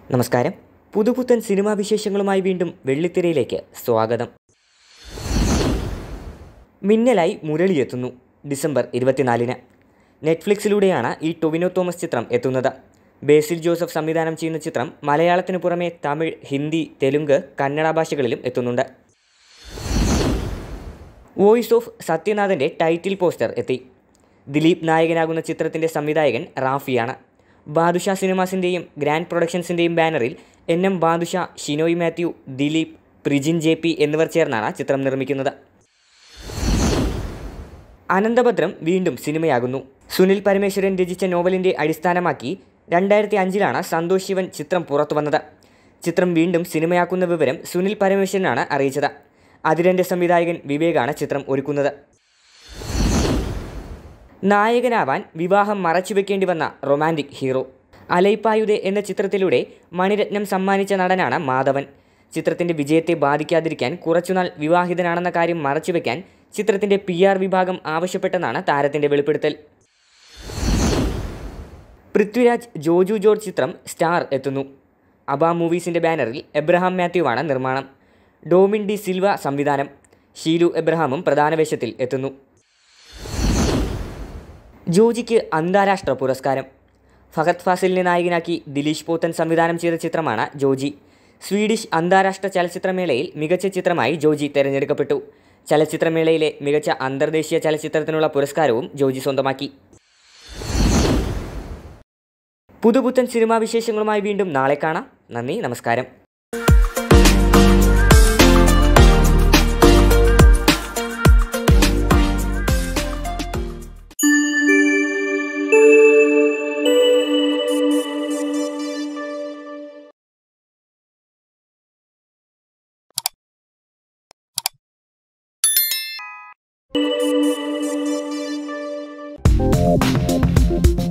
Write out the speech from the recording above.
നമസ്കാരം പുതുപുത്തൻ സിനിമാ വിശേഷങ്ങളുമായി വീണ്ടും വെള്ളിത്തിരയിലേക്ക് സ്വാഗതം മിന്നലായി മുരളിയെത്തുന്നു ഡിസംബർ ഇരുപത്തിനാലിന് നെറ്റ്ഫ്ലിക്സിലൂടെയാണ് ഈ ടൊവിനോ തോമസ് ചിത്രം എത്തുന്നത് ബേസിൽ ജോസഫ് സംവിധാനം ചെയ്യുന്ന ചിത്രം മലയാളത്തിനു പുറമെ തമിഴ് ഹിന്ദി തെലുങ്ക് കന്നഡ ഭാഷകളിലും എത്തുന്നുണ്ട് വോയിസ് ഓഫ് സത്യനാഥൻ്റെ ടൈറ്റിൽ പോസ്റ്റർ എത്തി ദിലീപ് നായകനാകുന്ന ചിത്രത്തിൻ്റെ സംവിധായകൻ റാഫിയാണ് ബാദുഷ സിനിമാസിൻ്റെയും ഗ്രാൻഡ് പ്രൊഡക്ഷൻസിൻ്റെയും ബാനറിൽ N M Badusha Shinoy Mathew Dileep Prijin J P എന്നിവർ ചേർന്നാണ് ചിത്രം നിർമ്മിക്കുന്നത് അനന്തഭദ്രം വീണ്ടും സിനിമയാകുന്നു സുനിൽ പരമേശ്വരൻ രചിച്ച നോവലിൻ്റെ അടിസ്ഥാനമാക്കി രണ്ടായിരത്തി അഞ്ചിലാണ് സന്തോഷ് ശിവൻ ചിത്രം പുറത്തുവന്നത് ചിത്രം വീണ്ടും സിനിമയാക്കുന്ന വിവരം സുനിൽ പരമേശ്വരനാണ് അറിയിച്ചത് അതിരൻ്റെ സംവിധായകൻ വിവേകാണ് ചിത്രം ഒരുക്കുന്നത് നായകനാവാൻ വിവാഹം മറച്ചുവെക്കേണ്ടി വന്ന റൊമാൻറ്റിക് ഹീറോ അലൈപ്പായുധെ എന്ന ചിത്രത്തിലൂടെ മണിരത്നം സമ്മാനിച്ച നടനാണ് മാധവൻ ചിത്രത്തിൻ്റെ വിജയത്തെ ബാധിക്കാതിരിക്കാൻ കുറച്ചുനാൾ വിവാഹിതനാണെന്ന കാര്യം മറച്ചുവെക്കാൻ ചിത്രത്തിൻ്റെ പി ആർ വിഭാഗം ആവശ്യപ്പെട്ടെന്നാണ് താരത്തിൻ്റെ വെളിപ്പെടുത്തൽ പൃഥ്വിരാജ് ജോജു ജോർജ് ചിത്രം സ്റ്റാർ എത്തുന്നു അബ മൂവീസിൻ്റെ ബാനറിൽ എബ്രഹാം മാത്യുവാണ് നിർമ്മാണം ഡോമിൻ ഡി സിൽവ സംവിധാനം ഷീലു എബ്രഹാമും പ്രധാന വേഷത്തിൽ എത്തുന്നു ജോജിക്ക് അന്താരാഷ്ട്ര പുരസ്കാരം ഫഹദ് ഫാസിലിനെ നായകനാക്കി ദിലീഷ് പോത്തൻ സംവിധാനം ചെയ്ത ചിത്രമാണ് ജോജി സ്വീഡിഷ് അന്താരാഷ്ട്ര ചലച്ചിത്രമേളയിൽ മികച്ച ചിത്രമായി ജോജി തിരഞ്ഞെടുക്കപ്പെട്ടു ചലച്ചിത്രമേളയിലെ മികച്ച അന്തർദേശീയ ചലച്ചിത്രത്തിനുള്ള പുരസ്കാരവും ജോജി സ്വന്തമാക്കി പുതുപുത്തൻ സിനിമാ വിശേഷങ്ങളുമായി വീണ്ടും നാളെ കാണാം നന്ദി നമസ്കാരം Thank you.